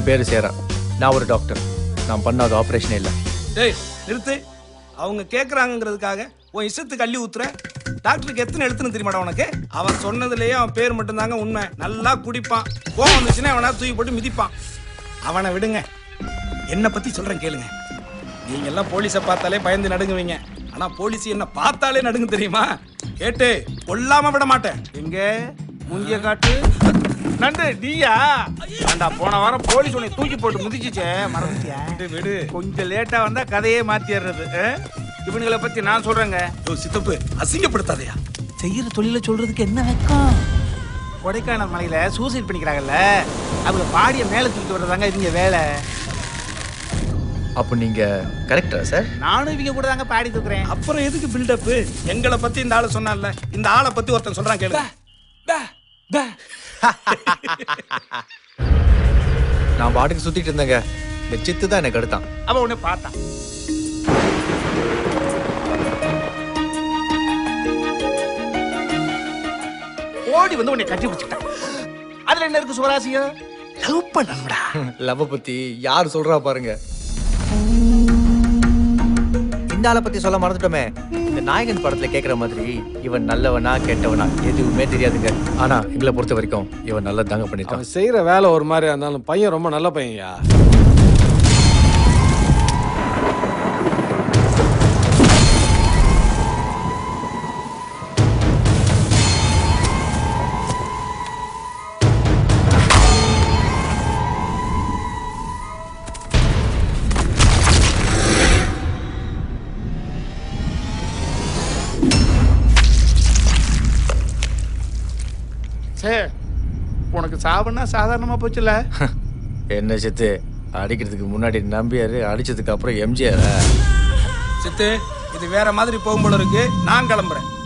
என் பேரு சேரா நான் ஒரு டாக்டர் நான் பண்ணாத ஆப்ரேஷனே இல்லை டேய் நிறுத்து அவங்க கேட்குறாங்கிறதுக்காக உன் இஷ்டத்துக்கு அள்ளி ஊத்துற டாக்டருக்கு எத்தனை எழுத்துன்னு தெரியுமாடா உனக்கு அவன் சொன்னதுலயே அவன் பேர் மட்டும்தாங்க உண்மை நல்லா குடிப்பான் கோவம் வந்துச்சுன்னா அவனா தூக்கி போட்டு மிதிப்பான் அவனை விடுங்க என்னை பத்தி சொல்றேன் கேளுங்க நீங்க எல்லாம் போலீஸை பார்த்தாலே பயந்து நடுங்குவீங்க ஆனா போலீஸ் என்ன பார்த்தாலே நடுங்க தெரியுமா கேட்டு கொல்லாம விட மாட்டேன் எங்க மூஞ்சிய காட்டு நண்டு நீயா ஆண்டா போன வாரம் போலீஸ் உன்னை தூக்கி போட்டு மிதிச்சுச்சே மறந்துட்டியா விடு, விடு கொஞ்சம் லேட்டா வந்தா கதையே மாத்திடுறது ஆ? இவனுங்களை பத்தி நான் சொல்றேங்க யோ, சித்தப்பு அசிங்கப்படுத்தாதயா செய்யற தொழில சொல்றதுக்கு என்ன வெக்கம் கொடைக்கானல் மலையில சூசைட் பண்ணிக்கிறாங்கல்ல அவங்க பாடிய மேல தூக்கிட்டு வர்றதாங்க இவங்க வேலை அப்போ நீங்க கரெக்டா சார் நானும் இவங்க கூட தாங்க பாடி தூக்குறேன் அப்புறம் எதுக்கு பில்டப் எங்களை பத்தி இந்த ஆளு சொன்னான்ல இந்த ஆளை பத்தி ஒருத்தன் சொல்றான் கேளு நான் பாட்டுக்கு சுத்திட்டு இருந்தேங்க இந்த சித்து தான் எனக்கு எடுத்தான் அவன் உன்னை பார்த்தான் ஓடி வந்து உன்னை கட்டி பிடிச்சிட்டான் அதுல என்ன இருக்கு சுவராசியம் லவ் பண்ணணும்டா லவ் பத்தி யார் சொல்றா பாருங்க இந்த ஆளை பத்தி சொல்ல மறந்துட்டோமே இந்த நாயகன் படத்துல கேக்குற மாதிரி இவன் நல்லவனா கெட்டவனா எதுவுமே தெரியாதுங்க ஆனா எங்களை பொறுத்த வரைக்கும் இவன் நல்லா தாங்க பண்ணிட்டான் அவன் செய்யற வேலை ஒரு மாதிரியா இருந்தாலும் பையன் ரொம்ப நல்ல பையன்யா சே உனக்கு சாவுன்னா சாதாரணமா போச்சுல என்ன சித்து அடிக்கிறதுக்கு முன்னாடி நம்பியாரு அடிச்சதுக்கு அப்புறம் எம்ஜிஆர் சித்து இது வேற மாதிரி போகும் போல இருக்கு நான் கிளம்புறேன்